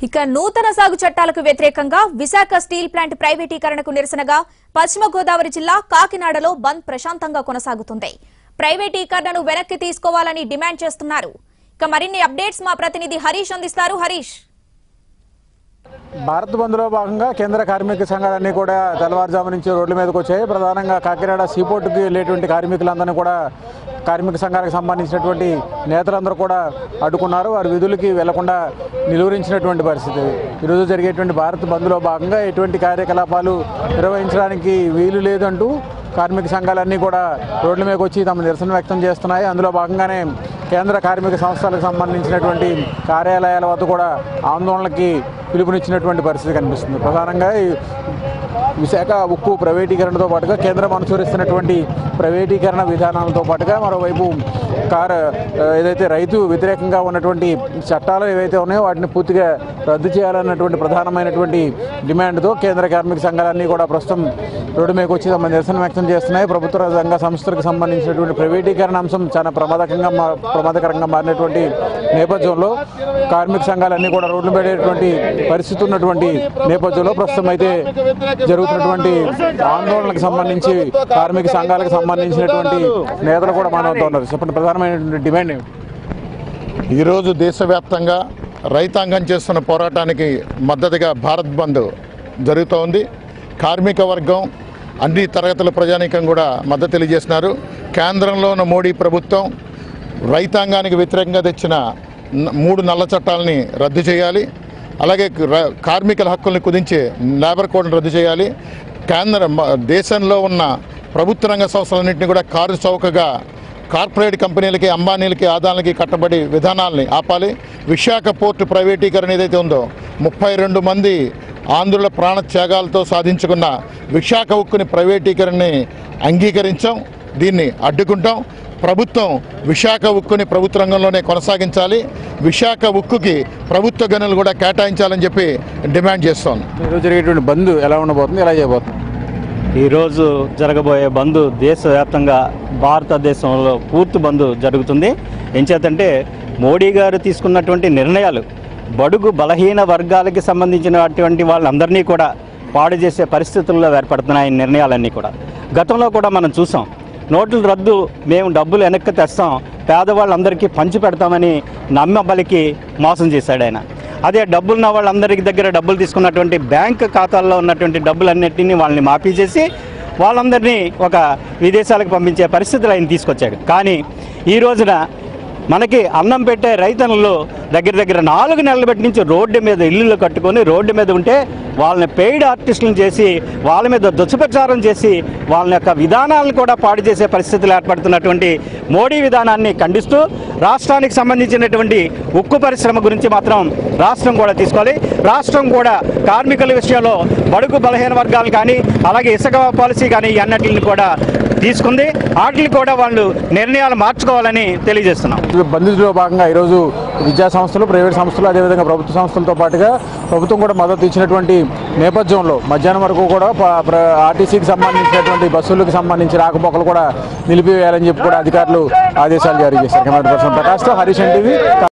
ఇక నూతన సాగు చట్టాలకు వ్యతిరేకంగా విశాఖ స్టీల్ ప్లాంట్ ప్రైవేటీకరణకు నిరసనగా పశ్చిమ గోదావరి జిల్లా కాకినాడలో బంద్ ప్రశాంతంగా కొనసాగుతుంది ప్రైవేటీకరణను వెనక్కి తీసుకోవాలని డిమాండ్ చేస్తున్నారు ఇక మరిన్ని అప్డేట్స్ మా ప్రతినిధి హరీష్ అందిస్తారు హరీష్ భారత్ బంద్లో భాగంగా కేంద్ర కార్మిక సంఘాలన్నీ కూడా తెల్లవారుజాము నుంచి రోడ్ల మీదకి వచ్చాయి ప్రధానంగా కాకినాడ సీపోర్టుకి వెళ్ళేటువంటి కార్మికులందరినీ కూడా కార్మిక సంఘాలకు సంబంధించినటువంటి నేతలందరూ కూడా అడ్డుకున్నారు వారి విధులకి వెళ్లకుండా నిలువరించినటువంటి పరిస్థితి ఈరోజు జరిగేటువంటి భారత్ బంద్లో భాగంగా ఎటువంటి కార్యకలాపాలు నిర్వహించడానికి వీలు లేదంటూ కార్మిక సంఘాలన్నీ కూడా రోడ్ల మీదకి వచ్చి తమ నిరసన వ్యక్తం చేస్తున్నాయి అందులో భాగంగానే కేంద్ర కార్మిక సంస్థలకు సంబంధించినటువంటి కార్యాలయాల వద్ద కూడా ఆందోళనకి పిలుపునిచ్చినటువంటి పరిస్థితి కనిపిస్తుంది ప్రధానంగా ఈ విశాఖ ఉక్కు ప్రైవేటీకరణతో పాటుగా కేంద్రం అనుసరిస్తున్నటువంటి ప్రైవేటీకరణ విధానాలతో పాటుగా మరోవైపు కార్ ఆ, ఏదైతే రైతు వ్యతిరేకంగా ఉన్నటువంటి చట్టాలు ఏవైతే ఉన్నాయో వాటిని పూర్తిగా రద్దు చేయాలన్నటువంటి ప్రధానమైనటువంటి డిమాండ్తో కేంద్ర కార్మిక సంఘాలన్నీ కూడా ప్రస్తుతం రోడ్డు మీదకి వచ్చి తమ నిరసన వ్యక్తం చేస్తున్నాయి ప్రభుత్వ రంగ సంస్థలకు సంబంధించినటువంటి ప్రైవేటీకరణ అంశం చాలా ప్రమాదకంగా మా- ప్రమాదకరంగా మారినటువంటి నేపథ్యంలో కార్మిక సంఘాలన్నీ కూడా రోడ్లు పడేటువంటి పరిస్థితి ఉన్నటువంటి నేపథ్యంలో ప్రస్తుతం అయితే జరుగుతున్నటువంటి ఆందోళనకు సంబంధించి కార్మిక సంఘాలకు సంబంధించినటువంటి నేతలు కూడా మానవుతూ ఉన్నారు చెప్పండి ప్రధానమైనటువంటి డిమాండ్ ఏమిటి ఈరోజు దేశవ్యాప్తంగా రైతాంగం చేస్తున్న పోరాటానికి మద్దతుగా భారత్ బంద్ జరుగుతోంది కార్మిక వర్గం అన్ని తరగతుల ప్రజానీకం కూడా మద్దతు తెలియజేస్తున్నారు కేంద్రంలో ఉన్న మోడీ ప్రభుత్వం రైతాంగానికి వ్యతిరేకంగా తెచ్చిన న- మూడు నల్ల చట్టాలని రద్దు చేయాలి అలాగే ర- కార్మికుల హక్కుల్ని కుదించే లేబర్ కోడ్ని రద్దు చేయాలి కేంద్ర మ- దేశంలో ఉన్న ప్రభుత్వ రంగ సంస్థలన్నింటినీ కూడా కారు చౌకగా కార్పొరేట్ కంపెనీలకి అంబానీలకి ఆదాయాలకి కట్టబడి విధానాల్ని ఆపాలి విశాఖ పోర్టు ప్రైవేటీకరణ ఏదైతే ఉందో ముప్పై రెండు మంది ఆంధ్రుల ప్రాణ త్యాగాలతో సాధించుకున్న విశాఖ ఉక్కుని ప్రైవేటీకరణని అంగీకరించాం దీన్ని అడ్డుకుంటాం ప్రభుత్వం విశాఖ ఉక్కుని ప్రభుత్వ రంగంలోనే కొనసాగించాలి విశాఖ ఉక్కుకి ప్రభుత్వ గనులు కూడా కేటాయించాలని చెప్పి డిమాండ్ చేస్తోంది ఈరోజు జరిగేటువంటి బంద్ ఎలా ఉండబోతుంది ఎలా చేయబోతుంది ఈరోజు జరగబోయే బంద్ దేశవ్యాప్తంగా భారతదేశంలో పూర్తి బంద్ జరుగుతుంది ఎంచేతంటే మోడీ గారు తీసుకున్నటువంటి నిర్ణయాలు బడుగు బలహీన వర్గాలకి సంబంధించినటువంటి వాళ్ళందరినీ కూడా పాడు చేసే పరిస్థితుల్లో ఏర్పడుతున్నాయి ఈ నిర్ణయాలన్నీ కూడా గతంలో కూడా మనం చూసాం నోట్ల రద్దు మేము డబ్బులు వెనక్కి తెస్తాం పేదవాళ్ళందరికీ పంచి పెడతామని నమ్మబలికి మోసం చేశాడు ఆయన అదే డబ్బులున్న వాళ్ళందరికి దగ్గర డబ్బులు తీసుకున్నటువంటి బ్యాంక్ ఖాతాల్లో ఉన్నటువంటి డబ్బులన్నింటినీ వాళ్ళని మాఫీ చేసి వాళ్ళందరినీ ఒక విదేశాలకు పంపించే పరిస్థితులు ఆయన తీసుకొచ్చాడు కానీ ఈ రోజున మనకి అన్నం పెట్టే రైతన్నులు దగ్గర దగ్గర నాలుగు నెలల బట్టి నుంచి రోడ్డు మీద ఇల్లులు కట్టుకొని రోడ్డు మీద ఉంటే వాళ్ళని పెయిడ్ ఆర్టిస్టులను చేసి వాళ్ళ మీద దుష్ప్రచారం చేసి వాళ్ళ యొక్క విధానాలను కూడా పాడు చేసే పరిస్థితులు ఏర్పడుతున్నటువంటి మోడీ విధానాన్ని ఖండిస్తూ రాష్ట్రానికి సంబంధించినటువంటి ఉక్కు పరిశ్రమ గురించి మాత్రం రాష్ట్రం కూడా తీసుకోవాలి రాష్ట్రం కూడా కార్మికుల విషయంలో బడుగు బలహీన వర్గాలు కానీ అలాగే ఇసుక పాలసీ కానీ ఈ అన్నిటిని కూడా తీసుకుంది వాటిని కూడా వాళ్ళు నిర్ణయాలు మార్చుకోవాలని తెలియజేస్తున్నాం బంధులో భాగంగా ఈరోజు విద్యా సంస్థలు ప్రైవేట్ సంస్థలు అదేవిధంగా ప్రభుత్వ సంస్థలతో పాటుగా ప్రభుత్వం కూడా మద్దతు ఇచ్చినటువంటి నేపథ్యంలో మధ్యాహ్నం వరకు కూడా ప- ప్ర- ఆర్టీసీకి సంబంధించినటువంటి బస్సులకు సంబంధించి రాకపోకలు కూడా నిలిపివేయాలని చెప్పి కూడా అధికారులు ఆదేశాలు జారీ చేశారు కెమెరా పర్సన్ ప్రకాష్తో హరీష్ ఎన్టీవీ